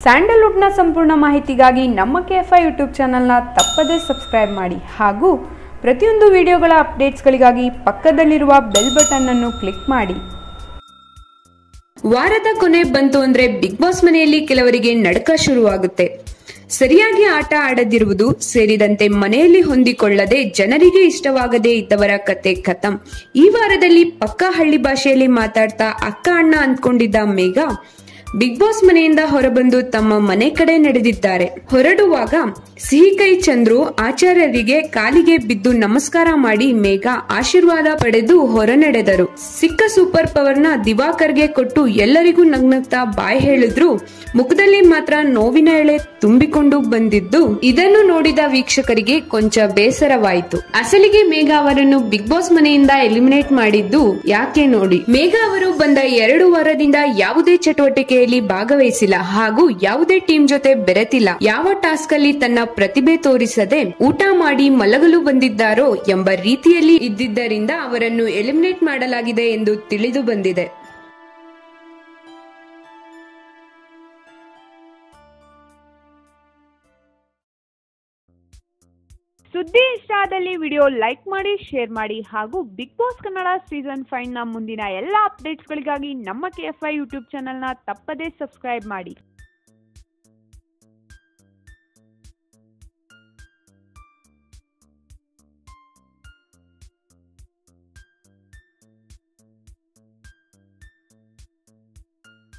ಸ್ಯಾಂಡಲ್ವುಡ್ನ ಸಂಪೂರ್ಣ ಮಾಹಿತಿಗಾಗಿ ನಮ್ಮ ಕೆ ಎಫ್ ಐ ಯೂಟ್ಯೂಬ್ ಚಾನಲ್ನ ತಪ್ಪದೇ ಸಬ್ಸ್ಕ್ರೈಬ್ ಮಾಡಿ ಹಾಗೂ ಪ್ರತಿಯೊಂದು ವಿಡಿಯೋಗಳ ಅಪ್ಡೇಟ್ಸ್ಗಳಿಗಾಗಿ ಪಕ್ಕದಲ್ಲಿರುವ ಬೆಲ್ ಬಟನ್ ಅನ್ನು ಕ್ಲಿಕ್ ಮಾಡಿ ವಾರದ ಕೊನೆ ಬಂತು ಅಂದ್ರೆ ಬಿಗ್ ಬಾಸ್ ಮನೆಯಲ್ಲಿ ಕೆಲವರಿಗೆ ನಡಕ ಶುರುವಾಗುತ್ತೆ ಸರಿಯಾಗಿ ಆಟ ಆಡದಿರುವುದು ಸೇರಿದಂತೆ ಮನೆಯಲ್ಲಿ ಹೊಂದಿಕೊಳ್ಳದೆ ಜನರಿಗೆ ಇಷ್ಟವಾಗದೇ ಇದ್ದವರ ಕತೆ ಖತಂ ಈ ವಾರದಲ್ಲಿ ಪಕ್ಕಾ ಹಳ್ಳಿ ಭಾಷೆಯಲ್ಲಿ ಮಾತಾಡ್ತಾ ಅಕ್ಕ ಅಣ್ಣ ಅಂದ್ಕೊಂಡಿದ್ದ ಮೇಘ ಬಿಗ್ ಬಾಸ್ ಮನೆಯಿಂದ ಹೊರಬಂದು ತಮ್ಮ ಮನೆ ಕಡೆ ನಡೆದಿದ್ದಾರೆ ಹೊರಡುವಾಗ ಸಿಹಿ ಕೈ ಚಂದ್ರು ಆಚಾರ್ಯರಿಗೆ ಕಾಲಿಗೆ ಬಿದ್ದು ನಮಸ್ಕಾರ ಮಾಡಿ ಮೇಘ ಆಶೀರ್ವಾದ ಪಡೆದು ಹೊರ ನಡೆದರು ಸಿಕ್ಕ ಸೂಪರ್ ಪವರ್ನ ದಿವಾಕರ್ಗೆ ಕೊಟ್ಟು ಎಲ್ಲರಿಗೂ ನಗ್ನಗ್ತಾ ಬಾಯ್ ಹೇಳಿದ್ರು ಮುಖದಲ್ಲಿ ಮಾತ್ರ ನೋವಿನ ಎಳೆ ತುಂಬಿಕೊಂಡು ಬಂದಿದ್ದು ಇದನ್ನು ನೋಡಿದ ವೀಕ್ಷಕರಿಗೆ ಕೊಂಚ ಬೇಸರವಾಯಿತು ಅಸಲಿಗೆ ಮೇಘ ಅವರನ್ನು ಬಿಗ್ ಬಾಸ್ ಮನೆಯಿಂದ ಎಲಿಮಿನೇಟ್ ಮಾಡಿದ್ದು ಯಾಕೆ ನೋಡಿ ಮೇಘ ಅವರು ಬಂದ ಎರಡು ವಾರದಿಂದ ಯಾವುದೇ ಚಟುವಟಿಕೆಯಲ್ಲಿ ಭಾಗವಹಿಸಿಲ್ಲ ಹಾಗೂ ಯಾವುದೇ ಟೀಮ್ ಜೊತೆ ಬೆರೆತಿಲ್ಲ ಯಾವ ಟಾಸ್ಕ್ ಅಲ್ಲಿ ತನ್ನ ಪ್ರತಿಭೆ ತೋರಿಸದೆ ಊಟ ಮಾಡಿ ಮಲಗಲು ಬಂದಿದ್ದಾರೋ ಎಂಬ ರೀತಿಯಲ್ಲಿ ಇದ್ದಿದ್ದರಿಂದ ಅವರನ್ನು ಎಲಿಮಿನೇಟ್ ಮಾಡಲಾಗಿದೆ ಎಂದು ತಿಳಿದು ಬಂದಿದೆ ಸುದ್ದಿ ಇಷ್ಟ ಆದಲ್ಲಿ ವಿಡಿಯೋ ಲೈಕ್ ಮಾಡಿ ಶೇರ್ ಮಾಡಿ ಹಾಗೂ Bigg Boss Kannada season five ನ ಮುಂದಿನ ಎಲ್ಲ ಅಪ್ಡೇಟ್ಸ್ಗಳಿಗಾಗಿ ನಮ್ಮ ಕೆ ಎಫ್ ಐ ಯೂಟ್ಯೂಬ್ ಚಾನಲ್ನ ತಪ್ಪದೇ ಸಬ್ಸ್ಕ್ರೈಬ್ ಮಾಡಿ